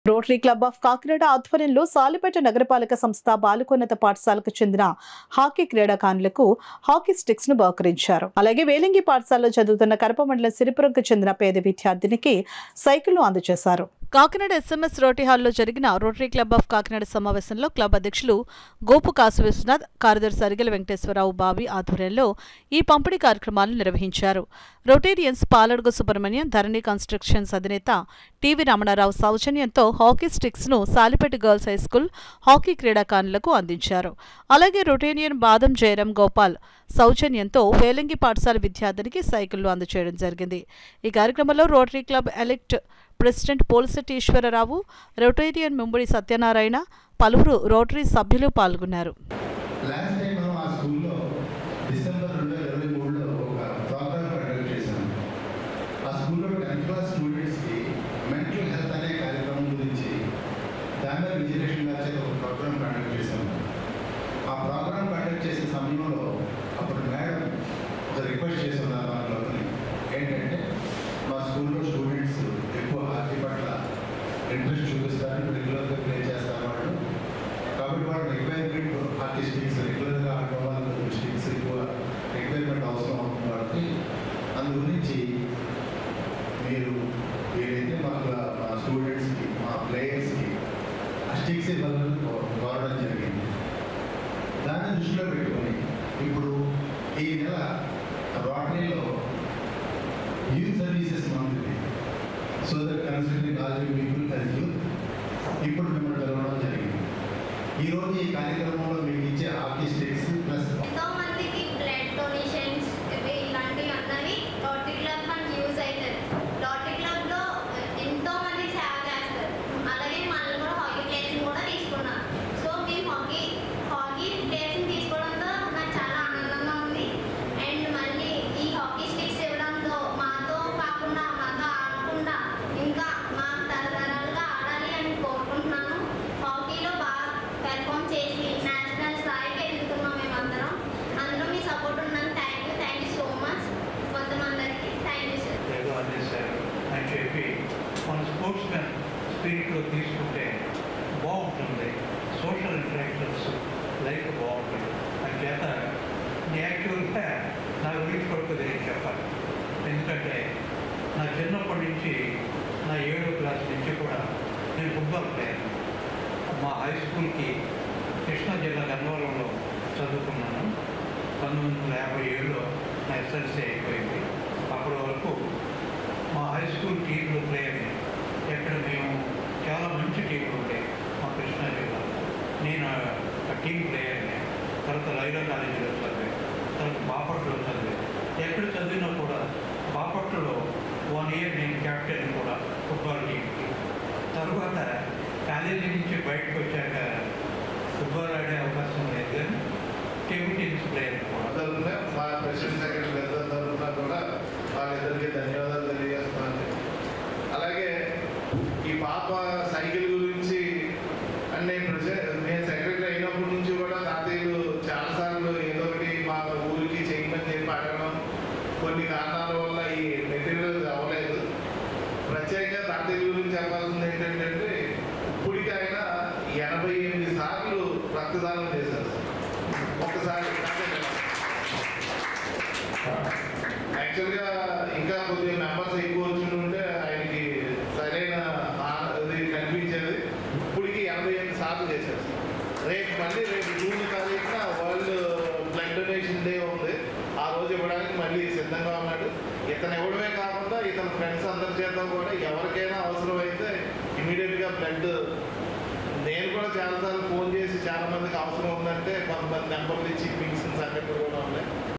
rotary club of Kakinada ఆధ్వర్యంలో సాలిపేట నగరపాలక సంస్థ బాలుకోన్నత పాఠశాలకు చెందిన హాకీ క్రీడాకారులకు హాకీ స్టిక్స్ ను బహుకరించారు అలాగే వేలింగి పాఠశాలలో చదువుతున్న కరప మండలం సిరిపురంకు చెందిన పేద విద్యార్థినికి సైకిల్ ను అందజేశారు కాకినాడ ఎస్ఎంఎస్ రోటీ హాల్లో జరిగిన రోటరీ క్లబ్ ఆఫ్ కాకినాడ సమావేశంలో క్లబ్ అధ్యక్షులు గోపు కాసు విశ్వనాథ్ కార్యదర్శి అరిగెల వెంకటేశ్వరరావు బావి ఆధ్వర్యంలో ఈ పంపిణీ కార్యక్రమాలను నిర్వహించారు రొటేరియన్స్ పాలడుగు సుబ్రహ్మణ్యం ధరణి కన్స్ట్రక్షన్స్ అధినేత టీవీ రమణారావు సౌజన్యంతో హాకీ స్టిక్స్ ను Salipeta girls high school hockey క్రీడాకారులకు అందించారు అలాగే రొటేరియన్ బాదం జయరాం గోపాల్ సౌజన్యంతో వేలంగి పాఠశాల విద్యార్థినికి సైకిళ్లు అందజేయడం జరిగింది ఈ కార్యక్రమంలో Rotary Club elect president Polisetti Eswararao rotarian Mumbadi Satyanarayana పలువురు రోటరీ సభ్యులు పాల్గొన్నారు లాస్ట్ టైం మనం ఆ స్కూల్లో డిసెంబర్ రెండు వేల ఇరవై మూడులో ఒక ప్రోగ్రామ్ కండక్ట్ చేశాం ఆ స్కూల్లో టెన్త్ క్లాస్ స్టూడెంట్స్కి మెంటల్ హెల్త్ అనే కార్యక్రమం గురించి దాని మీద విజయలక్ష్మి గారి చేత ఒక ప్రోగ్రామ్ కండక్ట్ చేశాం ఆ ప్రోగ్రామ్ కండక్ట్ చేసే సమయంలో అప్పుడు మేడం ఒక రిక్వెస్ట్ చేస్తున్నారు దాంట్లోని ఏంటంటే మా స్కూల్లో స్టూడెంట్స్ ఎక్కువ హాకీ పట్ల ఇంట్రెస్ట్ చూపిస్తారు రెగ్యులర్గా ప్లే చేస్తారు వాళ్ళు కాబట్టి వాళ్ళ రిక్వైర్మెంట్ హాకీ స్టిక్స్ రెగ్యులర్గా ఆడడం వాళ్ళకి స్టిక్స్ ఎక్కువ రిక్వైర్మెంట్ అవసరం అవుతుంది వాళ్ళకి అందు గురించి మీరు ఏదైతే మాకు మా స్టూడెంట్స్కి మా ప్లేయర్స్కి ఆ స్టిక్స్ ఇవ్వాలని కో- కోరడం జరిగింది దాన్ని దృష్టిలో పెట్టుకొని ఇప్పుడు ఈ నెల రోటరీలో యూత్ సర్వీసెస్ మంత్ ఇది so that considering all the people as youth ఇప్పుడు మిమ్మల్ని పిలవడం జరిగింది ఈరోజు ఈ కార్యక్రమంలో మీకు ఇచ్చే హాకీ స్టిక్స్ ప్లస్ ఎంతో మందికి బ్లడ్ డొనేషన్స్ ఇవి ఇలాంటివి అన్నవి లాటరీ క్లబ్ మనకి యూజ్ అవుతుంది లాటరీ క్లబ్ లో ఎంతో మంది సేవ చేస్తారు అలాగే మనల్ని కూడా హాకీ ప్లేయర్స్ కూడా తీసుకున్నాం సో మేము హాకీ హాకీ ప్లేయర్స్ తీసుకోవడంతో నాకు చాలా ఆనందంగా ఉంది అండ్ మళ్ళీ ఈ హాకీ స్టిక్స్ ఇవ్వడంతో మాతో కాకుండా మాతో ఆడకుండా ఇంకా మా తరతరాలుగా ఆడాలి అని కోరుకుంటున్నాను హాకీలో బాగా పెర్ఫామ్ చేసి నేషనల్ స్థాయికి ఎదుగుతున్నాం మేమందరం అందులో మీ సపోర్ట్ ఉన్నాను thank you thank you so much మొత్తం అందరికీ థ్యాంక్ యూ సార్ ఏదో అందిస్తారు అని చెప్పి మన స్పోర్ట్స్ మ్యాన్ స్పిరిట్లో తీసుకుంటే బాగుంటుంది సోషల్ ఇంటరాక్షన్స్ లైఫ్ బాగుంటుంది అని చేత యాక్చువల్గా నా గురించి కూడా కొద్దిగా చెప్పాలి ఎందుకంటే నా చిన్నప్పటి నుంచి నా ఏడో క్లాస్ నుంచి కూడా నేను ఫుట్బాల్ ప్లేయర్ మా హై స్కూల్కి కృష్ణా జిల్లా గన్నవరంలో చదువుకున్నాను పంతొమ్మిది వందల యాభై ఏడులో నా ఎస్ఎల్సీ అయిపోయింది అప్పటి వరకు మా హై స్కూల్ టీంలో ప్లేయర్ని ఎక్కడ మేము చాలా మంచి టీంలు ఉండేవి మా కృష్ణా జిల్లాలో నేను ఆ టీం ప్లేయర్ని తర్వాత లైలా కాలేజీలో చదివాను తర్వాత బాపట్లలో చదివాను ఎక్కడ చదివినా కూడా బాపట్లలో వన్ ఇయర్ నేను కెప్టెన్ కూడా ఫుట్బాల్ టీంకి తర్వాత కాలేజీ నుంచి బయటకు వచ్చాక ఫుట్బాల్ ఆడే అవకాశం లేదు కానీ టేబుల్ టెన్నిస్ ప్లేయర్ కూడా తరఫున మా ప్రెసిడెంట్ సెక్రటరీ ఇద్దరు తరఫున కూడా వాళ్ళిద్దరికి ధన్యవాదాలు తెలియజేస్తున్నాను అలాగే ఈ పాప సైకిల్ గురించి అంటే నేను ప్రెసిడెంట్ నేను సెక్రటరీ అయినప్పటి నుంచి కూడా తాతయ్యలు చాలాసార్లు ఏదో ఒకటి మా ఊరికి చేయమని చెప్పి అడగడం కొన్ని కారణాల వల్ల ఈ మెటీరియల్ అవ్వలేదు ప్రత్యేకంగా తాతయ్య గురించి చెప్పాల్సింది ఏంటంటే ఇప్పటికి ఆయన ఎనభై ఎనిమిది సార్లు రక్తదానం చేశారు ఒకసారి యాక్చువల్గా ఇంకా కొద్దిగా మెంబర్స్ ఎక్కువ వచ్చి ఉంటే ఆయనకి సరైన ఆ- ఇది కనిపించేది ఇప్పటికి ఎనభై ఎనిమిది సార్లు చేశారు రేపు మళ్ళీ రేపు జూన్ తారీఖున వరల్డ్ బ్లడ్ డొనేషన్ డే ఉంది ఆ రోజు ఇవ్వడానికి మళ్ళీ సిద్ధంగా ఉన్నాడు ఇతను ఇవ్వడమే కాకుండా ఇతని ఫ్రెండ్స్ అందరి చేత కూడా ఎవరికైనా అవసరం అయితే ఇమీడియట్గా బ్లడ్ నేను కూడా చాలాసార్లు ఫోన్ చేసి చాలా మందికి అవసరం ఉందంటే కొంతమంది నెంబర్లు ఇచ్చి పింక్స్ సంగతి కూడా ఉన్నాయి